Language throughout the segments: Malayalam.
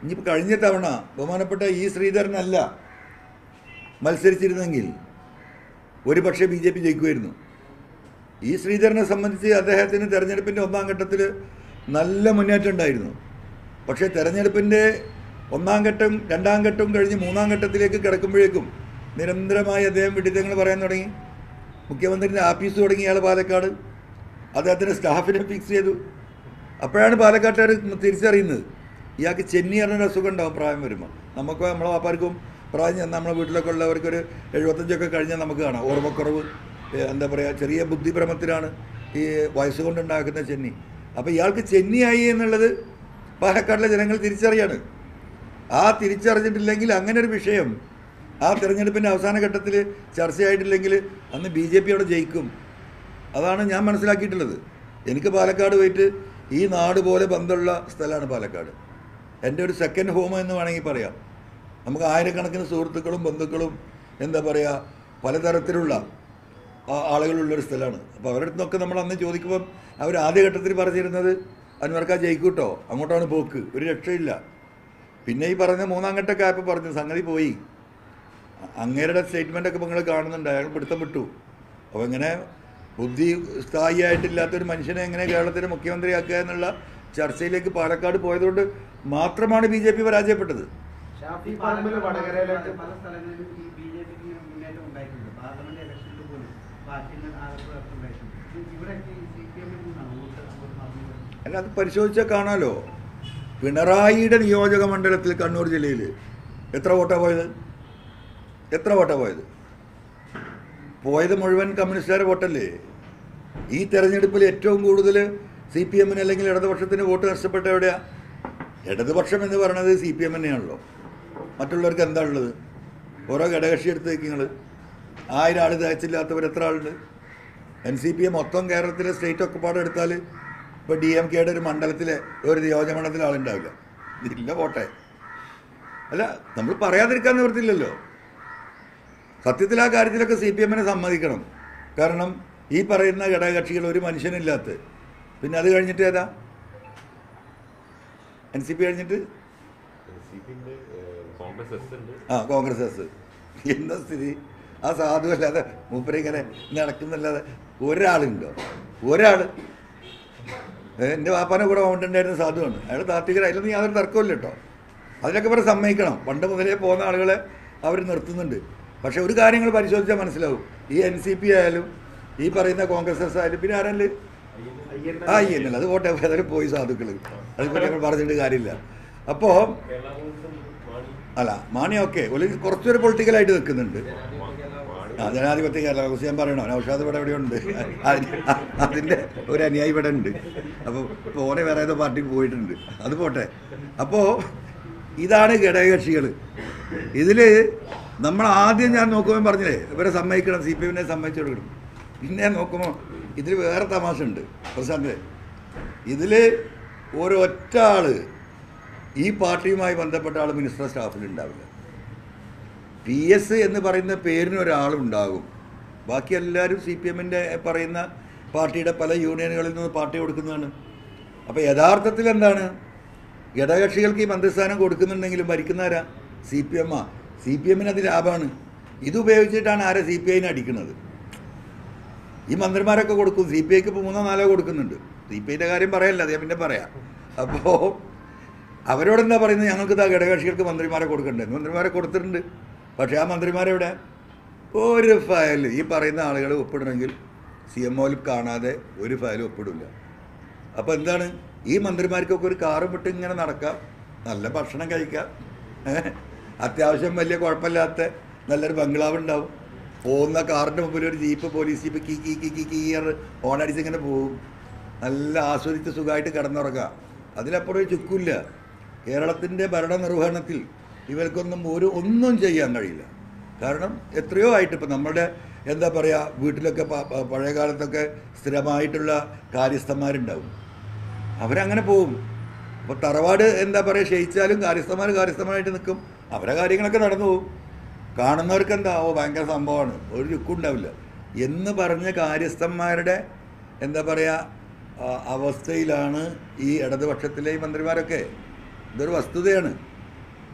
ഇനിയിപ്പോൾ കഴിഞ്ഞ തവണ ബഹുമാനപ്പെട്ട ഈ ശ്രീധരനല്ല മത്സരിച്ചിരുന്നെങ്കിൽ ഒരു പക്ഷേ ബി ജെ പി ജയിക്കുമായിരുന്നു ഈ ശ്രീധരനെ സംബന്ധിച്ച് അദ്ദേഹത്തിന് തെരഞ്ഞെടുപ്പിൻ്റെ ഒന്നാം ഘട്ടത്തിൽ നല്ല മുന്നേറ്റം ഉണ്ടായിരുന്നു പക്ഷേ തെരഞ്ഞെടുപ്പിൻ്റെ ഒന്നാം ഘട്ടം രണ്ടാം ഘട്ടം കഴിഞ്ഞ് മൂന്നാം ഘട്ടത്തിലേക്ക് കിടക്കുമ്പോഴേക്കും നിരന്തരമായി അദ്ദേഹം വിഡിത്തങ്ങൾ പറയാൻ തുടങ്ങി മുഖ്യമന്ത്രിൻ്റെ ആഫീസ് തുടങ്ങി ഇയാൾ പാലക്കാട് അദ്ദേഹത്തിൻ്റെ സ്റ്റാഫിനെ ഫിക്സ് ചെയ്തു അപ്പോഴാണ് പാലക്കാട്ടുകാർ തിരിച്ചറിയുന്നത് ഇയാൾക്ക് ചെന്നി പറഞ്ഞൊരു അസുഖം ഉണ്ടാവും പ്രായം വരുമ്പോൾ നമുക്ക് നമ്മളെ വാപ്പാർക്കും പ്രായം ചെന്ന് നമ്മളെ വീട്ടിലൊക്കെ ഉള്ളവർക്കൊരു എഴുപത്തഞ്ചൊക്കെ കഴിഞ്ഞാൽ നമുക്ക് കാണാം ഓർമ്മക്കുറവ് ഏ, എന്താ പറയുക ചെറിയ ബുദ്ധിഭ്രമത്തിലാണ് ഈ വയസ്സ് കൊണ്ടുണ്ടാക്കുന്ന ചെന്നി അപ്പോൾ ഇയാൾക്ക് ചെന്നിയായി എന്നുള്ളത് പാലക്കാടിലെ ജനങ്ങൾ തിരിച്ചറിയാണ് ആ തിരിച്ചറിഞ്ഞിട്ടില്ലെങ്കിൽ അങ്ങനെ ഒരു വിഷയം ആ തിരഞ്ഞെടുപ്പിൻ്റെ അവസാന ഘട്ടത്തിൽ ചർച്ചയായിട്ടില്ലെങ്കിൽ അന്ന് ബി ജെ പി അവിടെ ജയിക്കും അതാണ് ഞാൻ മനസ്സിലാക്കിയിട്ടുള്ളത് എനിക്ക് പാലക്കാട് പോയിട്ട് ഈ നാട് പോലെ ബന്ധമുള്ള സ്ഥലമാണ് പാലക്കാട് എൻ്റെ ഒരു സെക്കൻഡ് ഹോം എന്ന് വേണമെങ്കിൽ പറയാം നമുക്ക് ആയിരക്കണക്കിന് സുഹൃത്തുക്കളും ബന്ധുക്കളും എന്താ പറയുക പലതരത്തിലുള്ള ആ- ആളുകളുള്ളൊരു സ്ഥലമാണ് അപ്പോൾ അവരുടെ അടുത്തൊക്കെ നമ്മൾ അന്ന് ചോദിക്കുമ്പം അവർ ആദ്യഘട്ടത്തിൽ പറഞ്ഞിരുന്നത് അൻവർക്ക ജയിക്കൂട്ടോ അങ്ങോട്ടാണ് പോക്ക് ഒരു രക്ഷയില്ല പിന്നെ ഈ പറഞ്ഞ മൂന്നാം ഘട്ടമൊക്കെ ആയപ്പോൾ പറഞ്ഞു സംഗതി പോയി അ- അങ്ങേരുടെ സ്റ്റേറ്റ്മെൻ്റ് ഒക്കെ നിങ്ങൾ കാണുന്നുണ്ട് അയാൾ പിടുത്തം വിട്ടു അപ്പോൾ ഇങ്ങനെ ബുദ്ധി സ്ഥായിയായിട്ടില്ലാത്തൊരു മനുഷ്യനെ എങ്ങനെ കേരളത്തിന് മുഖ്യമന്ത്രിയാക്കുക എന്നുള്ള ചർച്ചയിലേക്ക് പാലക്കാട് പോയതുകൊണ്ട് മാത്രമാണ് ബി ജെ പി പരാജയപ്പെട്ടത് ഷാഫി പറമ്പിൽ വടകരയിലേക്ക് പല സ്ഥലങ്ങളിലും ഈ ബി ജെ പിക്ക് മുന്നേറ്റം ഉണ്ടായിട്ടുണ്ട് പാർലമെന്റ് ഇലക്ഷനിൽ പോലും പാർട്ടികൾ ആളുകൾ ഉണ്ടായിട്ടുണ്ട് ഇവിടെ സി പി എമ്മിൽ നിന്നാണ് വോട്ട് അങ്ങോട്ട് മറന്നു വരുന്നത് അല്ല അത് പരിശോധിച്ചാൽ കാണാലോ പിണറായിയുടെ നിയോജക മണ്ഡലത്തിൽ കണ്ണൂർ ജില്ലയിൽ എത്ര വോട്ടാ പോയത് എത്ര വോട്ടാ പോയത് പോയത് മുഴുവൻ കമ്മ്യൂണിസ്റ്റുകാരുടെ വോട്ടല്ലേ ഈ തെരഞ്ഞെടുപ്പിൽ ഏറ്റവും കൂടുതൽ സി പി എമ്മിന് അല്ലെങ്കിൽ ഇടതുപക്ഷത്തിന് വോട്ട് നഷ്ടപ്പെട്ട എവിടെയാ ഇടതുപക്ഷം എന്ന് പറയുന്നത് സി പി എം തന്നെയാണല്ലോ മറ്റുള്ളവർക്ക് എന്താ ഉള്ളത് ഓരോ ഘടകകക്ഷി എടുത്ത് നിങ്ങൾ ആയിരം ആൾ തയ്ച്ചില്ലാത്തവർ എത്ര ആളുണ്ട് എൻ സി പി എ മൊത്തം കേരളത്തിലെ സ്റ്റേറ്റ് ഒക്കെ പാടെ എടുത്താൽ ഇപ്പോൾ ഡി എം കെയുടെ ഒരു മണ്ഡലത്തിലെ ഒരു നിയോജകമണ്ഡലത്തിൽ ആളുണ്ടാവില്ല ഇല്ല പോട്ടെ അല്ല നമ്മൾ പറയാതിരിക്കാൻ നിവൃത്തില്ലല്ലോ സത്യത്തിൽ ആ കാര്യത്തിലൊക്കെ സി പി എമ്മിനെ സമ്മതിക്കണം കാരണം ഈ പറയുന്ന ഘടകകക്ഷികൾ ഒരു മനുഷ്യനില്ലാത്ത പിന്നെ അത് കഴിഞ്ഞിട്ട് ഏതാ എൻ സി പി കഴിഞ്ഞിട്ട് സി പി ഉണ്ട് കോൺഗ്രസ് എസ് ഉണ്ട് ആ കോൺഗ്രസ് എസ് എന്താ സ്ഥിതി ആ സാധു അല്ലാതെ മൂപ്പര് ഇങ്ങനെ നടക്കുന്നില്ലാതെ ഒരാളുണ്ടോ ഒരാൾ എൻ്റെ വാപ്പാനെ കൂടെ കൊണ്ടുണ്ടായിരുന്ന സാധുവാണ് അയാൾ താത്വികർ അതിലൊന്നും യാതൊരു തർക്കമില്ല കേട്ടോ അതിനൊക്കെ ഇവരെ സമ്മതിക്കണം പണ്ട് മുതലേ പോകുന്ന ആളുകളെ അവർ നിർത്തുന്നുണ്ട് പക്ഷെ ഒരു കാര്യങ്ങൾ പരിശോധിച്ചാൽ മനസ്സിലാവും ഈ എൻ സി പി ആയാലും ഈ പറയുന്ന കോൺഗ്രസ് എസ് ആയാലും പിന്നെ ആരല്ലേ ആ ഈ എന്നല്ല അത് പോട്ടെ ഏതായാലും പോയി സാധുക്കൾ അതിപ്പോൾ ഞങ്ങൾ പറഞ്ഞിട്ട് കാര്യമില്ല അപ്പോൾ കേരള കോൺഗ്രസ് മാണി അല്ല മാണി ഓക്കെ ഒരു കുറച്ചൊരു പൊളിറ്റിക്കലായിട്ട് നിൽക്കുന്നുണ്ട് മാണി ആ ജനാധിപത്യ കേരള കോൺഗ്രസ് ഞാൻ പറയണോ നൗഷാദ് ഇവിടെ എവിടെയുണ്ട് അതിന് അതിൻ്റെ ഒരു അനുയായി ഇവിടെ ഉണ്ട് അപ്പോൾ ഇപ്പോൾ ഓനെ വേറെ ഏതോ പാർട്ടിക്ക് പോയിട്ടുണ്ട് അത് പോട്ടെ അപ്പോൾ ഇതാണ് ഘടകകക്ഷികൾ ഇതിൽ നമ്മൾ ആദ്യം ഞാൻ നോക്കുമ്പോൾ പറഞ്ഞില്ലേ ഇവരെ സമ്മതിക്കണം സി പി എമ്മിനെ സമ്മതിച്ചു കൊടുക്കണം പിന്നെ നോക്കുമ്പോൾ ഇതിൽ വേറെ തമാശ ഉണ്ട് പ്രശാന്ത് ഇതിൽ ഒരൊറ്റ ആള് ഈ പാർട്ടിയുമായി ബന്ധപ്പെട്ട ആൾ മിനിസ്റ്റർ സ്റ്റാഫിൽ ഉണ്ടാവില്ല പി എസ് എന്ന് പറയുന്ന പേരിന് ഒരാളുണ്ടാകും ബാക്കി എല്ലാവരും സി പി എമ്മിൻ്റെ പറയുന്ന പാർട്ടിയുടെ പല യൂണിയനുകളിൽ നിന്ന് പാർട്ടി കൊടുക്കുന്നതാണ് അപ്പോൾ യഥാർത്ഥത്തിൽ എന്താണ് ഘടകകക്ഷികൾക്ക് ഈ മന്ത്രിസ്ഥാനം കൊടുക്കുന്നുണ്ടെങ്കിലും ഭരിക്കുന്നവരാ സി പി എമ്മാ സി പി എമ്മിന് അത് ലാഭമാണ് ഇത് ഉപയോഗിച്ചിട്ടാണ് ആരെ സി പി ഐനെ അടിക്കുന്നത് ഈ മന്ത്രിമാരൊക്കെ കൊടുക്കും സി പി ഐക്ക് ഇപ്പോൾ മൂന്നോ നാലോ കൊടുക്കുന്നുണ്ട് സി പി ഐൻ്റെ കാര്യം പറയല്ല അത് ഞാൻ പിന്നെ പറയാം അപ്പോൾ അവരോട് എന്താ പറയുന്നത് ഞങ്ങൾക്ക് ഇതാ ഘടകകക്ഷികൾക്ക് മന്ത്രിമാരെ കൊടുക്കണ്ടേ മന്ത്രിമാരെ കൊടുത്തിട്ടുണ്ട് പക്ഷേ ആ മന്ത്രിമാരെവിടെ ഒരു ഫയൽ ഈ പറയുന്ന ആളുകൾ ഒപ്പിടണമെങ്കിൽ സി എം ഒയിൽ കാണാതെ ഒരു ഫയലും ഒപ്പിടില്ല അപ്പോൾ എന്താണ് ഈ മന്ത്രിമാർക്കൊക്കെ ഒരു കാറും വിട്ട് ഇങ്ങനെ നടക്കാം നല്ല ഭക്ഷണം കഴിക്കാം ഏഹ്? അത്യാവശ്യം വലിയ കുഴപ്പമില്ലാത്ത നല്ലൊരു ബംഗ്ലാവ് ഉണ്ടാവും പോകുന്ന കാറിൻ്റെ മുമ്പിൽ ഒരു ജീപ്പ് പോലീസ് ജീപ്പ് കീ കീ കീ കീ കീയർ ഓണടിച്ച് ഇങ്ങനെ പോകും നല്ല ആസ്വദിച്ച് സുഖമായിട്ട് കിടന്നുറങ്ങാം അതിലപ്പുറം ഒരു ചുക്കില്ല കേരളത്തിൻ്റെ ഭരണനിർവഹണത്തിൽ ഇവർക്കൊന്നും ഒരു ഒന്നും ചെയ്യാൻ കഴിയില്ല കാരണം എത്രയോ ആയിട്ട് ഇപ്പം നമ്മുടെ എന്താ പറയുക വീട്ടിലൊക്കെ പ- പ- പഴയ കാലത്തൊക്കെ സ്ഥിരമായിട്ടുള്ള കാര്യസ്ഥന്മാരുണ്ടാവും അവരങ്ങനെ പോവും അപ്പോൾ തറവാട് എന്താ പറയുക ക്ഷയിച്ചാലും കാര്യസ്ഥന്മാർ കാര്യസ്ഥന്മാരായിട്ട് നിൽക്കും അവരെ കാര്യങ്ങളൊക്കെ നടന്നു പോകും കാണുന്നവർക്ക് എന്താ ഓ ഭയങ്കര സംഭവമാണ് ഒരു ലുക്കുണ്ടാവില്ല എന്ന് പറഞ്ഞ കാര്യസ്ഥന്മാരുടെ എന്താ പറയുക ആ, അവസ്ഥയിലാണ് ഈ ഇടതുപക്ഷത്തിലെ ഈ മന്ത്രിമാരൊക്കെ ഇതൊരു വസ്തുതയാണ്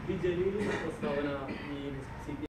പി ജലീലിന്റെ പ്രസ്താവന